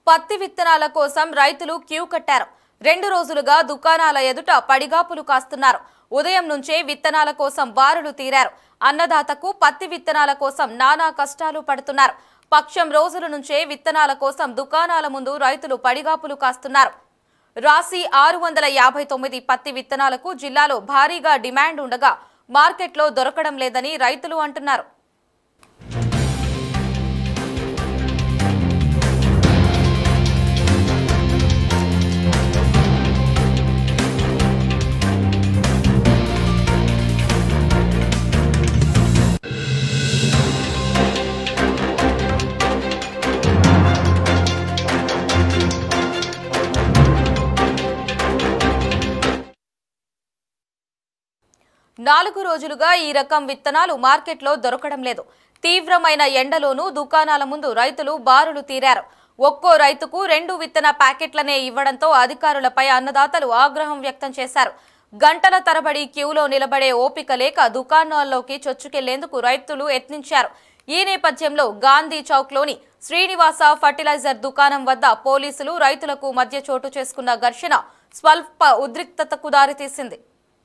పత్తి విత్తనాల కోసం రైతులు క్యూ కట్టారు రెండు రోజులుగా దుకాణాల ఎదుట పడిగాపులు కాస్తున్నారు ఉదయం నుంచే విత్తనాల కోసం బారులు తీరారు అన్నదాతకు పత్తి విత్తనాల కోసం నానా కష్టాలు పడుతున్నారు పక్షం రోజుల నుంచే విత్తనాల కోసం దుకాణాల ముందు రైతులు పడిగాపులు కాస్తున్నారు రాసి ఆరు వందల యాభై తొమ్మిది పత్తి విత్తనాలకు జిల్లాలో భారీగా డిమాండ్ ఉండగా మార్కెట్లో దొరకడం లేదని రైతులు అంటున్నారు నాలుగు రోజులుగా ఈ రకం విత్తనాలు మార్కెట్లో దొరకడం లేదు తీవ్రమైన ఎండలోనూ దుకాణాల ముందు రైతులు బారులు తీరారు ఒక్కో రైతుకు రెండు విత్తన ప్యాకెట్లనే ఇవ్వడంతో అధికారులపై అన్నదాతలు ఆగ్రహం వ్యక్తం చేశారు గంటల తరబడి క్యూలో నిలబడే ఓపిక లేక దుకాణాల్లోకి చొచ్చుకెళ్లేందుకు రైతులు యత్నించారు ఈ నేపథ్యంలో గాంధీ చౌక్లోని శ్రీనివాస ఫర్టిలైజర్ దుకాణం వద్ద పోలీసులు రైతులకు మధ్య చోటు చేసుకున్న ఘర్షణ స్వల్ప ఉద్రిక్తతకు దారితీసింది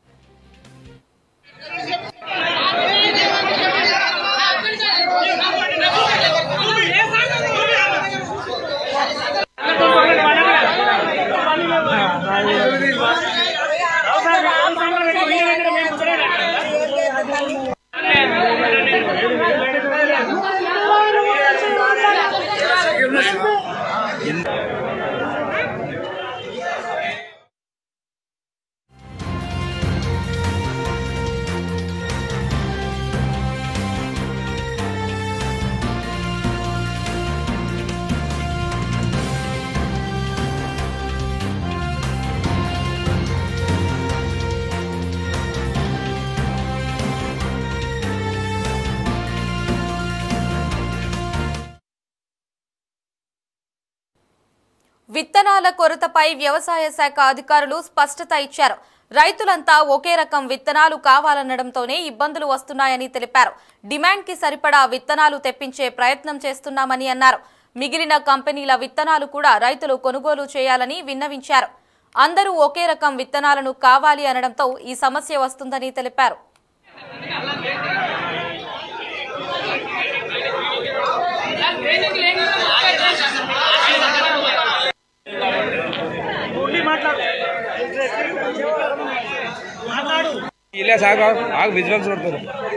విత్తనాల కొరతపై వ్యవసాయ శాఖ అధికారులు స్పష్టత ఇచ్చారు రైతులంతా ఒకే రకం విత్తనాలు కావాలనడంతోనే ఇబ్బందులు వస్తున్నాయని తెలిపారు డిమాండ్ కి సరిపడా విత్తనాలు తెప్పించే ప్రయత్నం చేస్తున్నామని అన్నారు మిగిలిన కంపెనీల విత్తనాలు కూడా రైతులు కొనుగోలు చేయాలని విన్నవించారు అందరూ ఒకే రకం విత్తనాలను కావాలి అనడంతో ఈ సమస్య వస్తుందని తెలిపారు ಇಲ್ಲ ಸಾಕು ಆಗ ವಿಜುವಲ್ಸ್ ನೋಡ್ತಾರೆ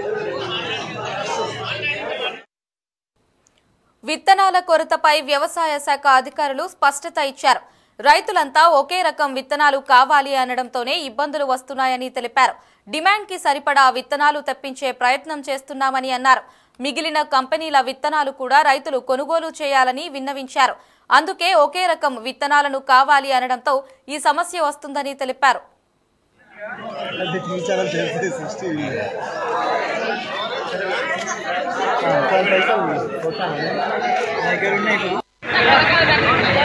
విత్తనాల కొరతపై వ్యవసాయ శాఖ అధికారులు స్పష్టత ఇచ్చారు రైతులంతా ఒకే రకం విత్తనాలు కావాలి అనడంతోనే ఇబ్బందులు వస్తున్నాయని తెలిపారు డిమాండ్ కి సరిపడా విత్తనాలు తెప్పించే ప్రయత్నం చేస్తున్నామని అన్నారు మిగిలిన కంపెనీల విత్తనాలు కూడా రైతులు కొనుగోలు చేయాలని విన్నవించారు అందుకే ఒకే రకం విత్తనాలను కావాలి అనడంతో ఈ సమస్య వస్తుందని తెలిపారు దగ్గర ఉన్నాయి